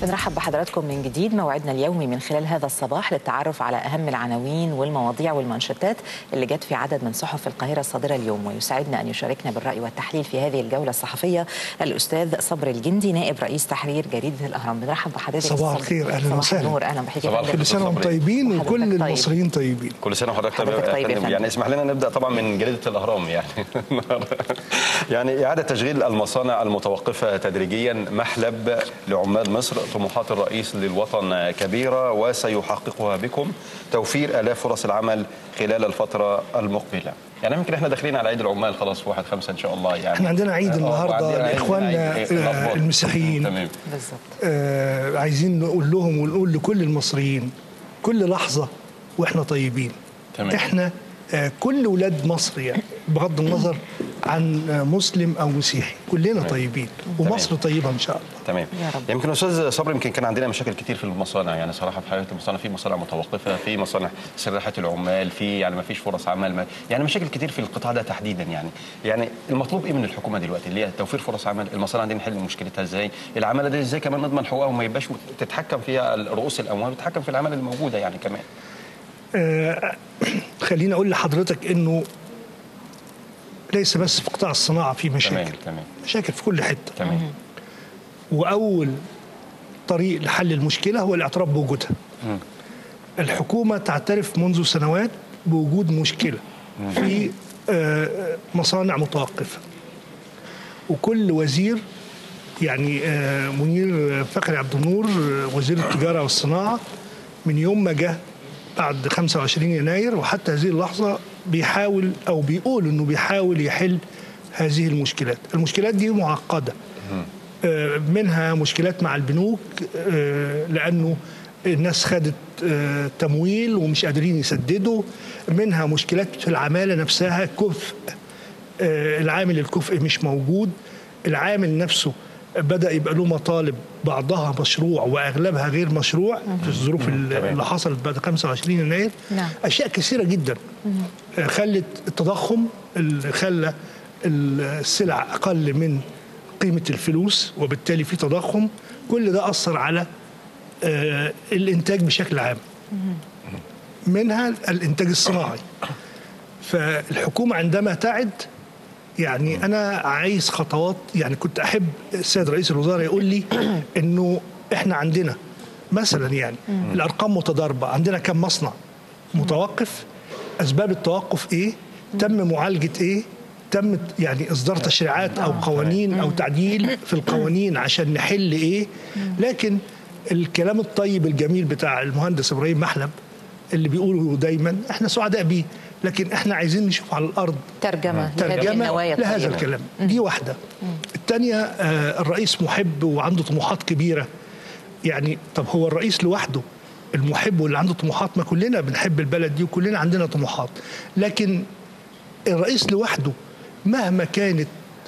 بنرحب بحضراتكم من جديد موعدنا اليومي من خلال هذا الصباح للتعرف على أهم العناوين والمواضيع والمنشطات اللي جت في عدد من صحف القاهرة الصادرة اليوم ويسعدنا أن يشاركنا بالرأي والتحليل في هذه الجولة الصحفية الأستاذ صبر الجندي نائب رئيس تحرير جريدة الأهرام بنرحب بحضرتك صباح الخير أهلا وسهلا نور أهلا بحضرتك صباح الخير. كل سنه وانتم طيبين وحضرتك وكل طيب. المصريين طيبين كل سنه وحضرتك طيب حضرتك يا طيب يا فندم. فندم. يعني اسمح لنا نبدا طبعا من جريده الاهرام يعني يعني اعاده تشغيل المصانع المتوقفه تدريجيا محلب لعمال مصر طموحات الرئيس للوطن كبيره وسيحققها بكم توفير الاف فرص العمل خلال الفتره المقبله يعني يمكن احنا داخلين على عيد العمال خلاص في 1 5 ان شاء الله يعني احنا عندنا عيد آه، النهارده وعندنا عيد- لاخواننا عيد- آه، الأخبار. المسيحيين تمام بالظبط آه عايزين نقول لهم ونقول لكل المصريين كل لحظه واحنا طيبين تمام. احنا آه كل ولاد مصر يعني بغض النظر عن آه، مسلم او مسيحي كلنا طيبين ومصر طيبه ان شاء الله تمام يا رب. يمكن استاذ صبري يمكن كان عندنا مشاكل كتير في المصانع يعني صراحه في حياه المصانع في مصانع متوقفه في مصانع سراحه العمال في يعني ما فيش فرص عمل ما يعني مشاكل كتير في القطاع ده تحديدا يعني يعني المطلوب ايه من الحكومه دلوقتي اللي هي توفير فرص عمل المصانع دي نحل مشكلتها ازاي العماله دي ازاي كمان نضمن حقوقهم ما يبقاش تتحكم فيها رؤوس الاموال وتتحكم في العماله الموجوده يعني كمان آه خليني اقول لحضرتك انه ليس بس في قطاع الصناعه في تمام مشاكل تمام مشاكل في كل حته تمام واول طريق لحل المشكله هو الاعتراف بوجودها مم. الحكومه تعترف منذ سنوات بوجود مشكله في آه، مصانع متوقفه وكل وزير يعني آه، منير فخري عبد النور آه، وزير التجاره والصناعه من يوم ما جه بعد 25 يناير وحتى هذه اللحظه بيحاول او بيقول انه بيحاول يحل هذه المشكلات، المشكلات دي معقده آه، منها مشكلات مع البنوك آه، لانه الناس خدت آه، تمويل ومش قادرين يسددوا منها مشكلات في العماله نفسها كفء آه، العامل الكفء مش موجود العامل نفسه بدا يبقى له مطالب بعضها مشروع واغلبها غير مشروع في الظروف اللي حصلت بعد 25 يناير نعم. اشياء كثيره جدا آه، خلت التضخم اللي خلى السلع اقل من قيمه الفلوس وبالتالي في تضخم كل ده اثر على آه، الانتاج بشكل عام منها الانتاج الصناعي فالحكومه عندما تعد يعني انا عايز خطوات يعني كنت احب السيد رئيس الوزراء يقول لي انه احنا عندنا مثلا يعني الارقام متضاربه عندنا كم مصنع متوقف اسباب التوقف ايه تم معالجه ايه تم يعني اصدار تشريعات او قوانين او تعديل في القوانين عشان نحل ايه لكن الكلام الطيب الجميل بتاع المهندس ابراهيم محلب اللي بيقوله دايما احنا سعداء بيه لكن احنا عايزين نشوف على الارض ترجمة لهذه ترجمه النوايا لهذا الطيبة. الكلام دي واحده الثانيه آه، الرئيس محب وعنده طموحات كبيره يعني طب هو الرئيس لوحده المحب واللي عنده طموحات ما كلنا بنحب البلد دي وكلنا عندنا طموحات لكن الرئيس لوحده مهما كانت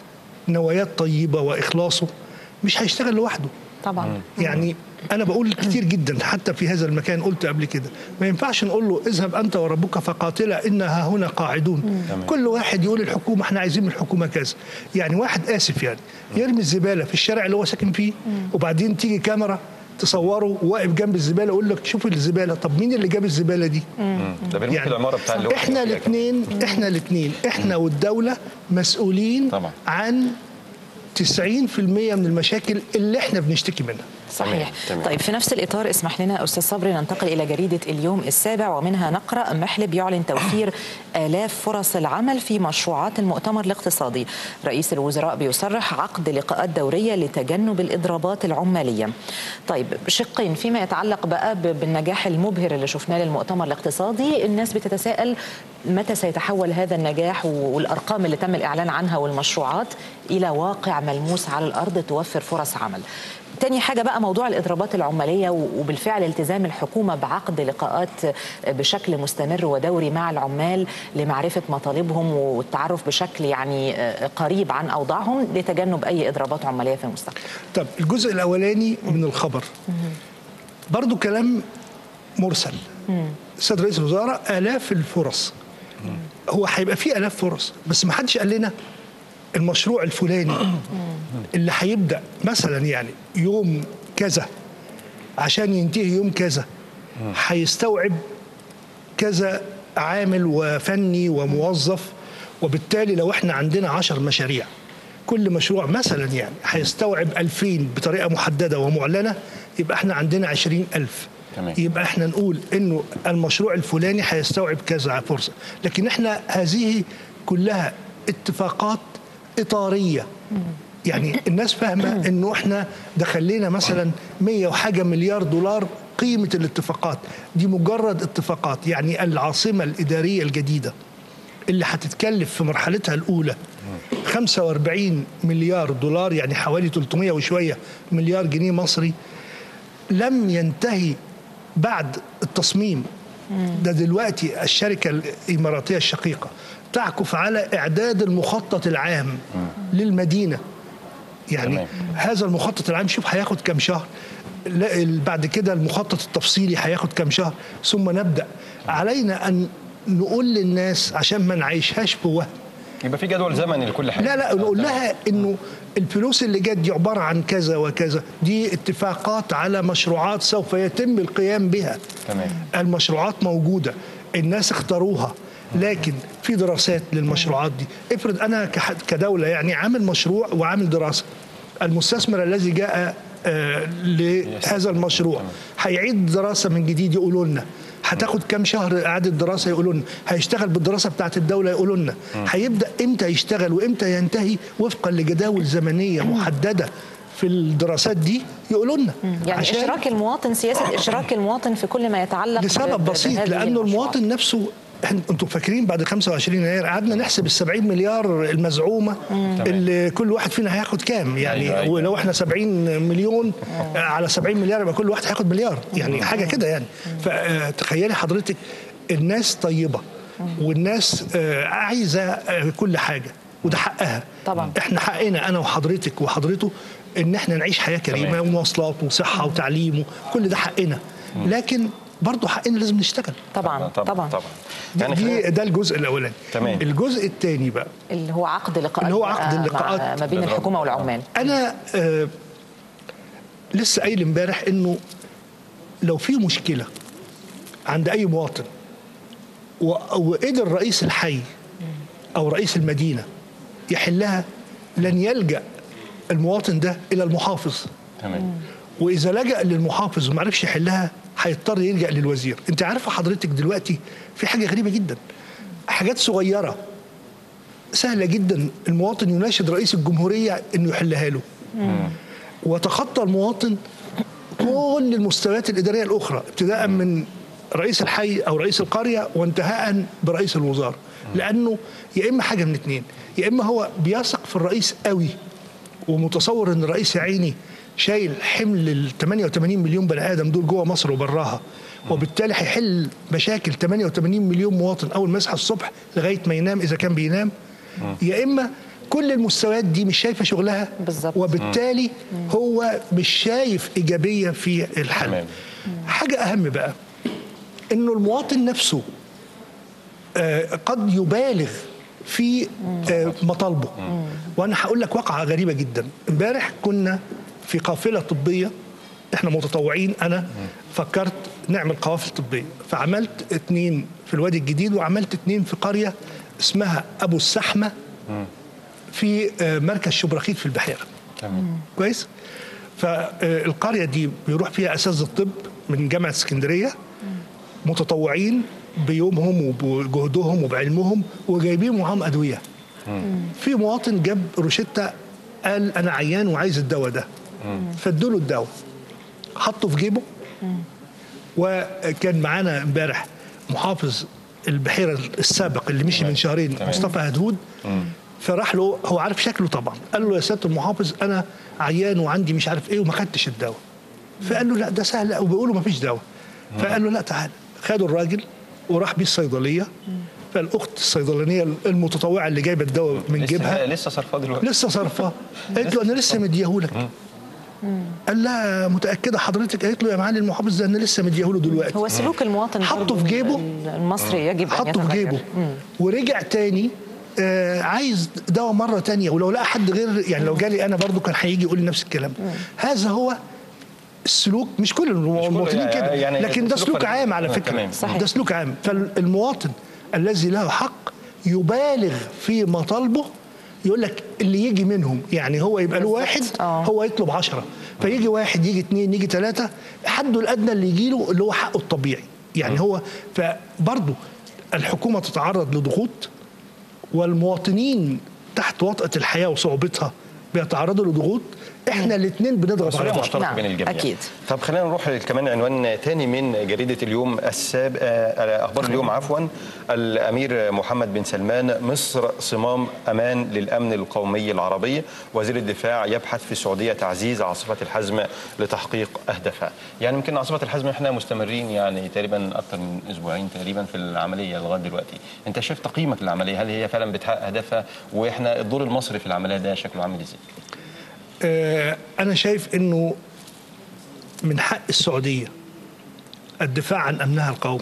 نوايات طيبه واخلاصه مش هيشتغل لوحده طبعا يعني انا بقول كتير جدا حتى في هذا المكان قلت قبل كده ما ينفعش نقول له اذهب انت وربك فقاتلا انها هنا قاعدون كل واحد يقول الحكومه احنا عايزين من الحكومه كذا يعني واحد اسف يعني يرمي الزباله في الشارع اللي هو ساكن فيه وبعدين تيجي كاميرا تصوره واقف جنب الزباله يقول لك شوف الزباله طب مين اللي جاب الزباله دي ده بيروح يعني العماره بتاع اللي هو احنا فيها كمان. الاثنين احنا الاثنين احنا والدوله مسؤولين طبعا. عن 90% من المشاكل اللي احنا بنشتكي منها صحيح تمام. طيب في نفس الإطار اسمح لنا أستاذ صبري ننتقل إلى جريدة اليوم السابع ومنها نقرأ محلب يعلن توفير آلاف فرص العمل في مشروعات المؤتمر الاقتصادي رئيس الوزراء بيصرح عقد لقاءات دورية لتجنب الإضرابات العمالية طيب شقين فيما يتعلق بقى ب- بالنجاح المبهر اللي شفناه للمؤتمر الاقتصادي الناس بتتساءل متى سيتحول هذا النجاح والأرقام اللي تم الإعلان عنها والمشروعات إلى واقع ملموس على الأرض توفر فرص عمل تاني حاجة بقى موضوع الإضرابات العمالية و- وبالفعل التزام الحكومة بعقد لقاءات بشكل مستمر ودوري مع العمال لمعرفة مطالبهم والتعرف بشكل يعني آه، قريب عن أوضاعهم لتجنب أي إضرابات عمالية في المستقبل طب الجزء الاولاني من الخبر برضو كلام مرسل السيد رئيس الوزراء الاف الفرص هو هيبقى فيه الاف فرص بس ما حدش قال لنا المشروع الفلاني اللي هيبدا مثلا يعني يوم كذا عشان ينتهي يوم كذا هيستوعب كذا عامل وفني وموظف وبالتالي لو احنا عندنا عشر مشاريع كل مشروع مثلا يعني هيستوعب 2000 بطريقه محدده ومعلنه يبقى احنا عندنا 20000 تمام. يبقى احنا نقول انه المشروع الفلاني هيستوعب كذا فرصه لكن احنا هذه كلها اتفاقات اطاريه يعني الناس فاهمه انه احنا دخلنا مثلا 100 وحاجه مليار دولار قيمه الاتفاقات دي مجرد اتفاقات يعني العاصمه الاداريه الجديده اللي هتتكلف في مرحلتها الاولى 45 مليار دولار يعني حوالي 300 وشويه مليار جنيه مصري لم ينتهي بعد التصميم ده دلوقتي الشركة الإماراتية الشقيقة تعكف على إعداد المخطط العام للمدينة يعني تمام. هذا المخطط العام شوف هياخد كام شهر لا، ال- بعد كده المخطط التفصيلي هياخد كام شهر ثم نبدأ علينا أن نقول للناس عشان ما نعيشهاش بوهم يبقى في جدول زمني لكل حاجه لا لا نقول لها انه الفلوس اللي جت دي عباره عن كذا وكذا دي اتفاقات على مشروعات سوف يتم القيام بها تمام. المشروعات موجوده الناس اختاروها لكن في دراسات للمشروعات دي افرض انا كح- كدوله يعني عامل مشروع وعامل دراسه المستثمر الذي جاء آه، لهذا المشروع هيعيد دراسه من جديد يقولوا لنا هتاخد كام شهر اعاده دراسه يقولوا لنا هيشتغل بالدراسه بتاعت الدوله يقولوا لنا هيبدا امتى يشتغل وامتى ينتهي وفقا لجداول زمنيه محدده في الدراسات دي يقولوا لنا يعني اشراك المواطن سياسه اشراك المواطن في كل ما يتعلق ب- لسبب ب- بسيط بهذه لانه المشروعات. المواطن نفسه إحنا- انتم فاكرين بعد 25 يناير قعدنا نحسب ال 70 مليار المزعومه اللي كل واحد فينا هياخد كام يعني أيوة، أيوة. ولو احنا 70 مليون آه، على 70 مليار يبقى كل واحد هياخد مليار يعني حاجه كده يعني فتخيلي حضرتك الناس طيبه والناس آه، عايزه آه، كل حاجه وده حقها طبعاً. احنا حقنا انا وحضرتك وحضرته ان احنا نعيش حياه كريمه تمام. ومواصلات وصحه وتعليم كل ده حقنا لكن برضه حقنا لازم نشتغل طبعا طبعا, طبعا دي, يعني دي خلينا- ده الجزء الاولاني تمام. الجزء الثاني بقى اللي هو عقد لقاءات اللي هو بقى عقد مع- اللقاءات ما بين بالرغم. الحكومه والعمال انا آه لسه قايل امبارح انه لو في مشكله عند اي مواطن و- وقدر رئيس الحي او رئيس المدينه يحلها لن يلجا المواطن ده الى المحافظ تمام واذا لجا للمحافظ وما عرفش يحلها هيضطر يلجا للوزير انت عارفه حضرتك دلوقتي في حاجه غريبه جدا حاجات صغيره سهله جدا المواطن يناشد رئيس الجمهوريه انه يحلها له وتخطى المواطن كل المستويات الاداريه الاخرى ابتداء من رئيس الحي او رئيس القريه وانتهاء برئيس الوزاره لانه يا اما حاجه من اتنين يا اما هو بيثق في الرئيس قوي ومتصور ان الرئيس يا عيني شايل حمل ال 88 مليون بني ادم دول جوه مصر وبراها وبالتالي هيحل مشاكل 88 مليون مواطن اول ما يصحى الصبح لغايه ما ينام اذا كان بينام يا اما كل المستويات دي مش شايفه شغلها بالظبط. وبالتالي هو مش شايف ايجابيه في الحل تمام. حاجه اهم بقى انه المواطن نفسه آه، قد يبالغ في آه، مطالبه وانا هقول لك واقعه غريبه جدا امبارح كنا في قافله طبيه احنا متطوعين انا فكرت نعمل قوافل طبيه فعملت اتنين في الوادي الجديد وعملت اتنين في قريه اسمها ابو السحمه في آه، مركز شبرخيت في البحيره تمام كويس فالقريه دي بيروح فيها اساتذه الطب من جامعه اسكندريه متطوعين بيومهم وبجهدهم وبعلمهم وجايبين معاهم ادويه في مواطن جاب روشته قال انا عيان وعايز الدواء ده فادوا له الدواء حطه في جيبه وكان معانا امبارح محافظ البحيره السابق اللي مشي من شهرين تمام. مصطفى هدهود فراح له هو عارف شكله طبعا قال له يا سياده المحافظ انا عيان وعندي مش عارف ايه وما خدتش الدواء فقال له لا ده سهل وبيقولوا ما فيش دواء فقال له لا تعال خدوا الراجل وراح بيه الصيدليه فالاخت الصيدلانيه المتطوعه اللي جايبه الدواء من لسه جيبها لسه صرفاه دلوقتي لسه صرفاه قالت له انا لسه مديهولك قال لها متاكده حضرتك قالت له يا معالي المحافظ ده انا لسه مديهوله دلوقتي هو سلوك المواطن حطه برضو في جيبه. المصري يجب ان حطه في يتغير. جيبه مم. ورجع تاني آه عايز دواء مره تانية ولو لقى حد غير يعني لو جالي انا برضو كان هيجي يقول لي نفس الكلام هذا هو السلوك مش كل المواطنين يعني- كده يعني لكن ده سلوك سلوك فرد. عام على آه، فكره تمام. صحيح. ده سلوك عام فالمواطن الذي له حق يبالغ في مطالبه يقول لك اللي يجي منهم يعني هو يبقى له بالظبط. واحد آه. هو يطلب عشرة فيجي واحد يجي اثنين يجي ثلاثة حده الأدنى اللي يجي له اللي هو حقه الطبيعي يعني هو فبرضه الحكومة تتعرض لضغوط والمواطنين تحت وطأة الحياة وصعوبتها بيتعرضوا لضغوط احنا الاثنين بنضغط على مسؤولية بعض مشتركة نعم، بين الجميع أكيد. طب خلينا نروح كمان عنوان تاني من جريدة اليوم السابق آه، أخبار اليوم عفوا الأمير محمد بن سلمان مصر صمام أمان للأمن القومي العربي وزير الدفاع يبحث في السعودية تعزيز عاصفة الحزم لتحقيق أهدافها يعني يمكن عاصفة الحزم احنا مستمرين يعني تقريبا أكثر من أسبوعين تقريبا في العملية لغاية دلوقتي أنت شايف تقييمك للعملية هل هي فعلا بتحقق أهدافها وإحنا الدور المصري في العملية ده شكله عامل إزاي؟ آه، أنا شايف إنه من حق السعودية الدفاع عن أمنها القومي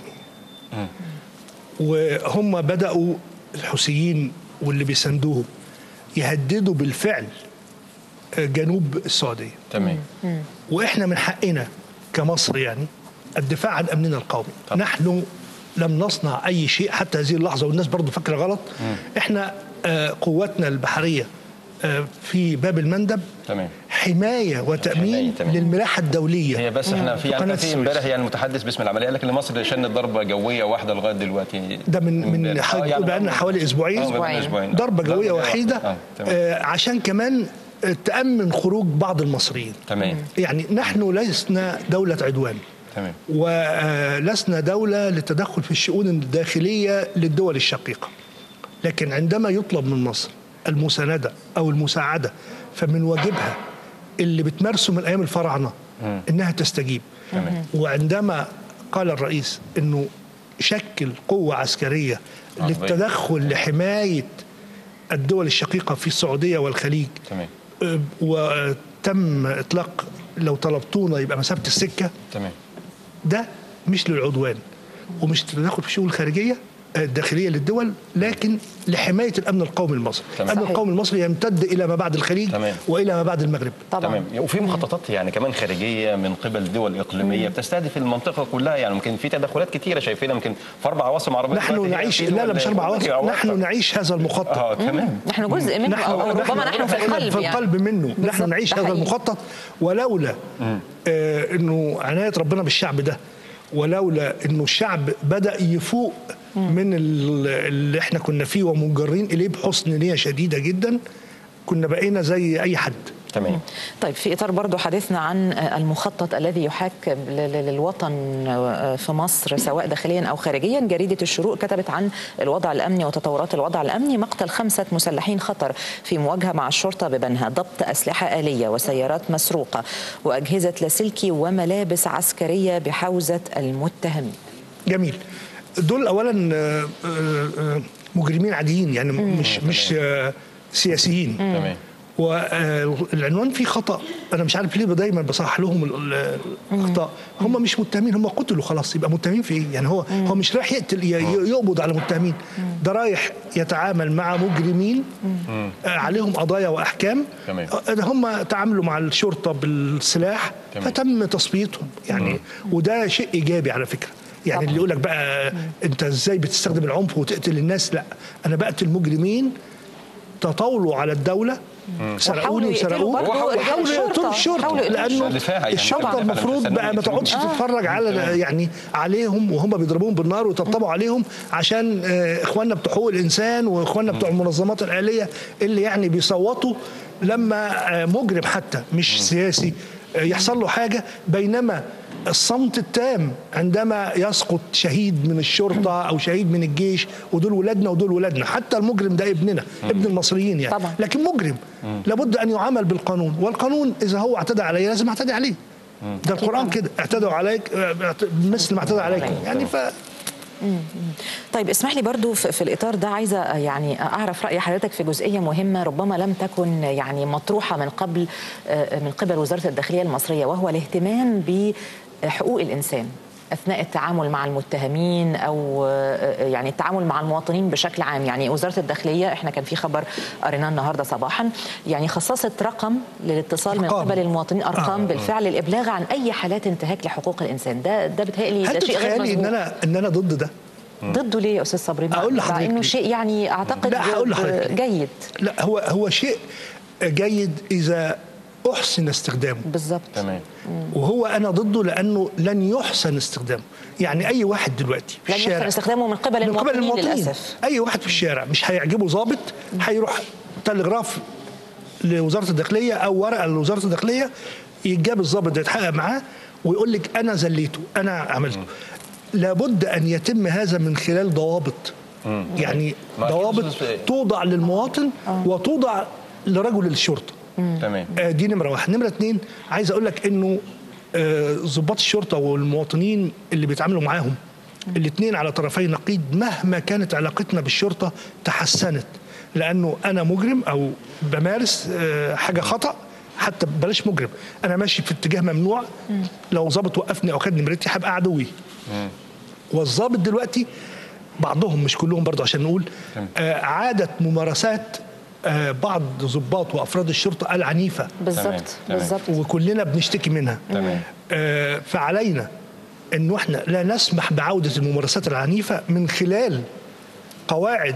وهم بدأوا الحوثيين واللي بيساندوهم يهددوا بالفعل آه، جنوب السعودية تمام واحنا من حقنا كمصر يعني الدفاع عن امننا القومي طبعا. نحن لم نصنع اي شيء حتى هذه اللحظه والناس برضو فاكره غلط احنا آه، قواتنا البحريه آه، في باب المندب تمام حمايه حماية، وتامين تمام. للملاحه الدوليه هي بس احنا في في يعني قناة كان في السويس. امبارح يعني المتحدث باسم العمليه قال لك ان مصر شنت ضربه جويه واحده لغايه دلوقتي ده من من امبارح. حوالي آه، يعني بقى لنا حوالي اسبوعين آه، بقى لنا أسبوعين. اسبوعين ضربه جويه وحيده اه تمام آه، عشان كمان آه، تامن خروج بعض المصريين تمام يعني نحن لسنا دوله عدوان تمام ولسنا دولة للتدخل في الشؤون الداخلية للدول الشقيقة لكن عندما يطلب من مصر المساندة أو المساعدة فمن واجبها اللي بتمارسه من أيام الفراعنة إنها تستجيب تمام. وعندما قال الرئيس إنه شكل قوة عسكرية عربية. للتدخل لحماية الدول الشقيقة في السعودية والخليج تمام أه، وتم إطلاق لو طلبتونا يبقى مسافة السكة تمام ده مش للعدوان ومش للتدخل في الشؤون الخارجيه الداخليه للدول لكن لحمايه الامن القومي المصري، تمام. الامن صحيح. القومي المصري يمتد الى ما بعد الخليج تمام. والى ما بعد المغرب. طبعا تمام وفي مخططات يعني كمان خارجيه من قبل دول اقليميه بتستهدف المنطقه كلها يعني ممكن في تدخلات كتيره شايفينها ممكن في اربع عواصم عربيه نحن دلوقتي هي نعيش في لا لا دول- مش اربع عواصم أو نحن أكتر. نعيش هذا المخطط اه تمام نحن جزء منه نحن او ربما نحن في إحنا القلب في يعني القلب منه بالظبط، نحن نعيش ده هذا حقيقي. المخطط ولولا آه انه عنايه ربنا بالشعب ده ولولا انه الشعب بدا يفوق من ال- اللي احنا كنا فيه ومنجرين اليه بحسن نيه شديده جدا كنا بقينا زي اي حد تمام طيب في اطار برضو حديثنا عن المخطط الذي يحاك ل- ل- للوطن في مصر سواء داخليا او خارجيا جريده الشروق كتبت عن الوضع الامني وتطورات الوضع الامني مقتل خمسه مسلحين خطر في مواجهه مع الشرطه ببنها ضبط اسلحه اليه وسيارات مسروقه واجهزه لاسلكي وملابس عسكريه بحوزه المتهمين جميل دول اولا آه، آه، آه، مجرمين عاديين يعني مش مش آه، سياسيين تمام والعنوان فيه خطا انا مش عارف ليه دايما بصحح لهم ال- ال- الاخطاء هم مش متهمين هم قتلوا خلاص يبقى متهمين في ايه يعني هو هو مش رايح يقتل ي- ي- يقبض على متهمين ده رايح يتعامل مع مجرمين آه، عليهم قضايا واحكام تمام. آه، ده هم تعاملوا مع الشرطه بالسلاح تمام. فتم تصفيتهم يعني وده شيء ايجابي على فكره يعني طبعاً. اللي يقول لك بقى انت ازاي بتستخدم العنف وتقتل الناس لا انا بقتل مجرمين تطاولوا على الدوله سرقوني وحاولوا يقتلوا وسرقوه برضو وحاولوا الشرطة. يقتلوا الشرطه حاولوا يقتلوا لانه الدفاع يعني. الشرطه طبعاً. المفروض فعلاً بقى ما فعلاً. تقعدش تتفرج على تمام. يعني عليهم وهم بيضربوهم بالنار ويطبطبوا عليهم عشان آه، اخواننا بتوع حقوق الانسان واخواننا بتوع المنظمات الاهليه اللي يعني بيصوتوا لما آه، مجرم حتى مش سياسي آه، يحصل له حاجه بينما الصمت التام عندما يسقط شهيد من الشرطه او شهيد من الجيش ودول ولادنا ودول ولادنا حتى المجرم ده ابننا ابن المصريين يعني طبعاً. لكن مجرم لابد ان يعامل بالقانون والقانون اذا هو اعتدى علي لازم اعتدي عليه ده القران كده اعتدوا عليك آه، اعت- مثل ما اعتدى عليكم يعني ف طيب اسمح لي برضو في, في الإطار ده عايزة يعني أعرف رأي حضرتك في جزئية مهمة ربما لم تكن يعني مطروحة من قبل آه، من قبل وزارة الداخلية المصرية وهو الاهتمام بحقوق الإنسان اثناء التعامل مع المتهمين او آه، يعني التعامل مع المواطنين بشكل عام يعني وزاره الداخليه احنا كان في خبر قريناه النهارده صباحا يعني خصصت رقم للاتصال من أرقام. قبل المواطنين ارقام آه. بالفعل الابلاغ عن اي حالات انتهاك لحقوق الانسان ده ده بيتهيألي هل ده شيء غير تتخيلي ان مسبوق انا ان انا ضد ده؟ ضده ليه يا استاذ صبري مع- أقول مع لحضرتك انه ليه. شيء يعني اعتقد لا، هقول لحضرتك ليه. جيد لا هو هو شيء جيد اذا احسن استخدامه بالظبط تمام وهو انا ضده لانه لن يحسن استخدامه يعني اي واحد دلوقتي في لن يحسن الشارع استخدامه من قبل من قبل المواطنين المواطنين للاسف اي واحد في الشارع مش هيعجبه ضابط هيروح تلغراف لوزاره الداخليه او ورقه لوزاره الداخليه يتجاب الضابط ده يتحقق معاه ويقول لك انا زليته انا عملته لابد ان يتم هذا من خلال ضوابط يعني ما أكيد ضوابط أستاذ- توضع للمواطن وتوضع لرجل الشرطه تمام آه، دي نمره واحد نمره اتنين عايز اقول لك انه آه، ضباط الشرطه والمواطنين اللي بيتعاملوا معاهم الاثنين على طرفي نقيض مهما كانت علاقتنا بالشرطه تحسنت لانه انا مجرم او بمارس آه، حاجه خطا حتى بلاش مجرم انا ماشي في اتجاه ممنوع لو ضابط وقفني او خد نمرتي هبقى عدوي والضابط دلوقتي بعضهم مش كلهم برضه عشان نقول آه، عادت ممارسات آه، بعض ضباط وافراد الشرطه العنيفه بالظبط تمام. بالظبط وكلنا بنشتكي منها تمام. آه، فعلينا انه احنا لا نسمح بعوده الممارسات العنيفه من خلال قواعد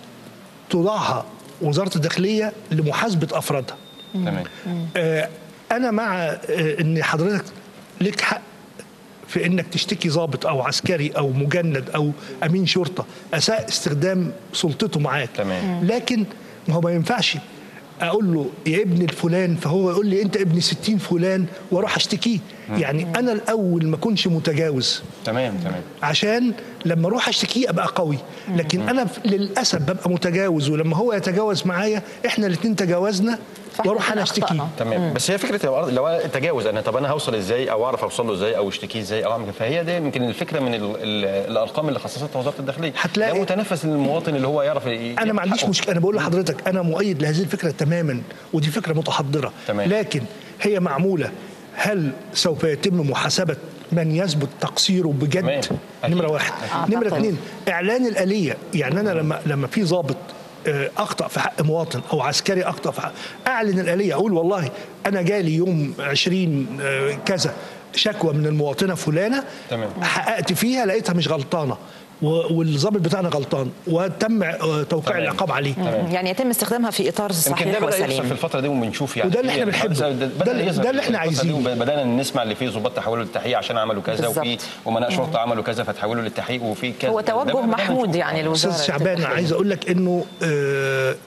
توضعها وزاره الداخليه لمحاسبه افرادها تمام آه، انا مع آه، ان حضرتك لك حق في انك تشتكي ضابط او عسكري او مجند او امين شرطه اساء استخدام سلطته معاك تمام. لكن ما هو ما ينفعش اقول له يا ابن الفلان فهو يقول لي انت ابن ستين فلان واروح اشتكيه يعني انا الاول ما اكونش متجاوز تمام تمام عشان لما اروح اشتكيه ابقى قوي لكن انا ف- للاسف ببقى متجاوز ولما هو يتجاوز معايا احنا الاثنين تجاوزنا فإحنا واروح انا الاتنين اشتكيه أخطأنا. تمام بس هي فكره لو- لو أنا تجاوز انا طب انا هوصل ازاي او اعرف اوصل له ازاي او اشتكيه ازاي او اعمل فهي دي يمكن الفكره من ال ال الارقام اللي خصصتها وزاره الداخليه هتلاقي- ده متنفس للمواطن اللي هو يعرف ي- انا ما عنديش حقه. مشكله انا بقول لحضرتك انا مؤيد لهذه الفكره تماما ودي فكره متحضره تمام. لكن هي معموله هل سوف يتم محاسبه من يثبت تقصيره تمام. بجد أكيد. نمره واحد أعتقد. نمره اثنين اعلان الاليه يعني انا لما لما في ضابط آه، اخطا في حق مواطن او عسكري اخطا في حق اعلن الاليه اقول والله انا جالي يوم 20 آه، كذا شكوى من المواطنه فلانه تمام. حققت فيها لقيتها مش غلطانه و- والضابط بتاعنا غلطان وتم آه، توقيع تمام. العقاب عليه يعني يتم استخدامها في اطار يمكن ده صحيح بدا يحصل في وسليم الفتره دي وبنشوف يعني وده اللي في- إحنا بنحبه. ده- ده بدأ اللي- يظهر ده اللي في إحنا الفترة دي عايزينه. وبدانا نسمع اللي فيه ضباط تحولوا للتحقيق عشان عملوا كذا وفي بالظبط. امناء شرطه عملوا كذا فتحولوا للتحقيق وفي كذا هو ده توجه بدأنا محمود نشوف. يعني الوزاره استاذ شعبان الداخلية. عايز اقول لك انه آه،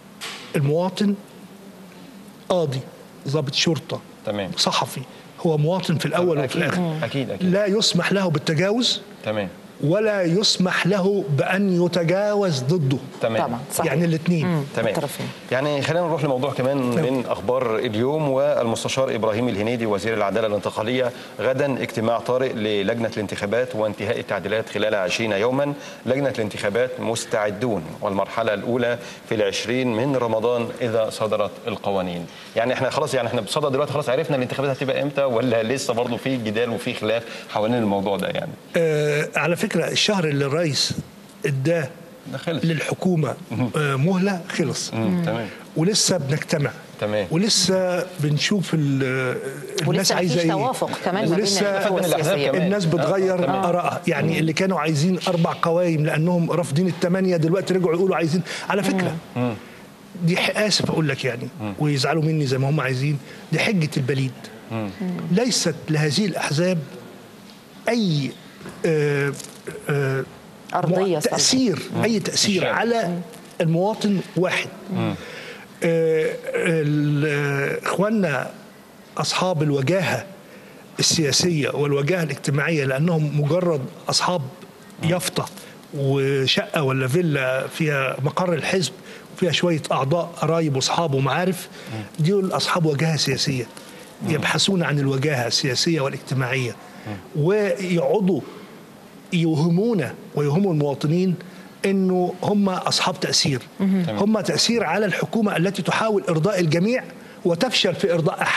المواطن قاضي ضابط شرطه تمام صحفي هو مواطن في الاول وفي أكيد. الاخر اكيد اكيد لا يسمح له بالتجاوز تمام ولا يسمح له بان يتجاوز ضده تمام طبعا صحيح يعني الاثنين تمام الطرفين. يعني خلينا نروح لموضوع كمان من اخبار اليوم والمستشار ابراهيم الهنيدي وزير العداله الانتقاليه غدا اجتماع طارئ للجنه الانتخابات وانتهاء التعديلات خلال 20 يوما لجنه الانتخابات مستعدون والمرحله الاولى في العشرين من رمضان اذا صدرت القوانين يعني احنا خلاص يعني احنا بصدد دلوقتي خلاص عرفنا الانتخابات هتبقى امتى ولا لسه برضه في جدال وفي خلاف حوالين الموضوع ده يعني آه على فكره الشهر اللي الرئيس اداه ده خلص للحكومه آه مهله خلص مم، تمام ولسه بنجتمع تمام. ولسه بنشوف ال- الناس ولسه عايزه مفيش ايه توافق كمان ما بين ولسه القوى من الأحزاب السياسيه كمان. الناس آه، بتغير تمام. ارائها يعني اللي كانوا عايزين اربع قوائم لانهم رافضين الثمانيه دلوقتي رجعوا يقولوا عايزين على فكره دي ح- اسف اقول لك يعني ويزعلوا مني زي ما هم عايزين دي حجه البليد ليست لهذه الاحزاب اي آه آه أرضية مع- صلبة. تاثير اي تاثير الشعب. على المواطن واحد آه، ال- آه، اخواننا اصحاب الوجاهه السياسيه والوجاهه الاجتماعيه لانهم مجرد اصحاب يافطه وشقه ولا فيلا فيها مقر الحزب وفيها شويه اعضاء قرايب واصحاب ومعارف دول اصحاب وجاهه سياسيه يبحثون عن الوجاهه السياسيه والاجتماعيه ويقعدوا يوهمونا ويوهموا المواطنين انه هم اصحاب تاثير هم تاثير على الحكومه التي تحاول ارضاء الجميع وتفشل في ارضاء احد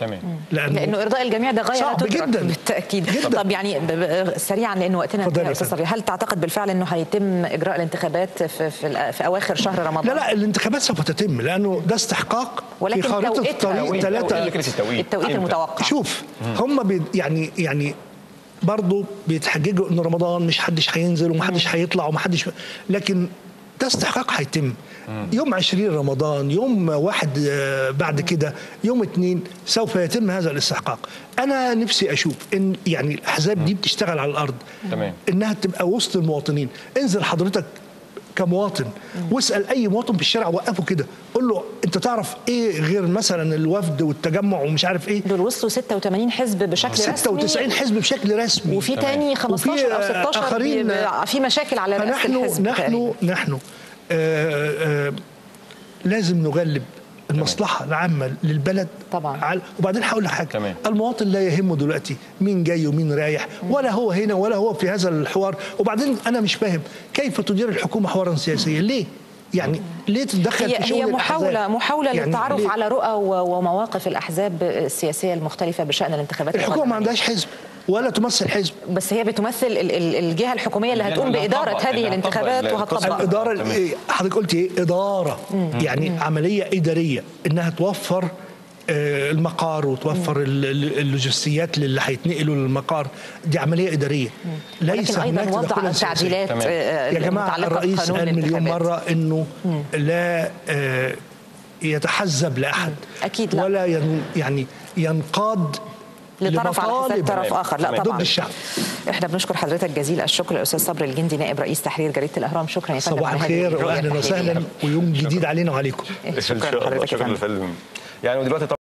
تمام لانه ارضاء الجميع ده غايه لا صعب تدرك جداً. بالتاكيد جداً. طب يعني ب- ب- سريعا لان وقتنا اتفضل انتهى يا يا استاذ فندم. صبري هل تعتقد بالفعل انه هيتم اجراء الانتخابات في في, الأ- في اواخر شهر رمضان لا لا الانتخابات سوف تتم لانه ده استحقاق ولكن في خارطه توقيتها الطريق والتوقيت- ثلاثه فكرة التوقيت. التوقيت إمتى؟ المتوقع شوف هم بي يعني يعني برضه بيتحججوا ان رمضان مش حدش هينزل ومحدش هيطلع ومحدش لكن ده استحقاق هيتم يوم 20 رمضان يوم واحد آه، بعد كده يوم اثنين سوف يتم هذا الاستحقاق انا نفسي اشوف ان يعني الاحزاب دي بتشتغل على الارض تمام. انها تبقى وسط المواطنين انزل حضرتك كمواطن واسال اي مواطن في الشارع وقفه كده قول له انت تعرف ايه غير مثلا الوفد والتجمع ومش عارف ايه دول وصلوا 86 حزب بشكل رسمي 96 حزب بشكل رسمي وفي تاني 15 وفي، او آه، 16 آخرين، بي- بي- في مشاكل على رئاسه فنحن الحزب نحن تقريباً. نحن آه، آه، لازم نغلب المصلحة العامة للبلد طبعاً. على وبعدين هقول لك حاجة تمام. المواطن لا يهمه دلوقتي مين جاي ومين رايح ولا هو هنا ولا هو في هذا الحوار وبعدين أنا مش فاهم كيف تدير الحكومة حوارا سياسيا ليه؟ يعني ليه تتدخل هي في شؤون هي محاولة الأحزاب؟ محاولة يعني للتعرف ليه؟ على رؤى و- ومواقف الأحزاب السياسية المختلفة بشأن الانتخابات الحكومة ما القادمة. عندهاش حزب ولا تمثل حزب بس هي بتمثل ال- ال- الجهة الحكومية اللي هتقوم اللي بإدارة هتطبق- هذه اللي الانتخابات هتطبق وهتطبق القصة. الاداره تمام. إيه، حضرتك قلت ايه اداره يعني عمليه اداريه انها توفر آه، المقار وتوفر ال- ال- اللوجستيات اللي هيتنقلوا للمقار دي عمليه اداريه ليس ولكن أيضا هناك وضع تدخلا سياسيا. تعديلات تمام. آه، يا جماعه متعلقة الرئيس بقانون قال مليون الانتخابات. مره انه لا آه، يتحزب لاحد أكيد لا. ولا ين- يعني ينقاد لطرف على حساب لمطالب طرف اخر لا تمام. طبعا ضد الشعب احنا بنشكر حضرتك جزيل الشكر الاستاذ صبري الجندي نائب رئيس تحرير جريده الاهرام شكرا يا فندم صباح على هذه الخير الرؤية واهلا التحليلية. وسهلا ويوم جديد علينا وعليكم شكرا إن شاء الله. لحضرتك يا شكرا فندم لفندم يعني ودلوقتي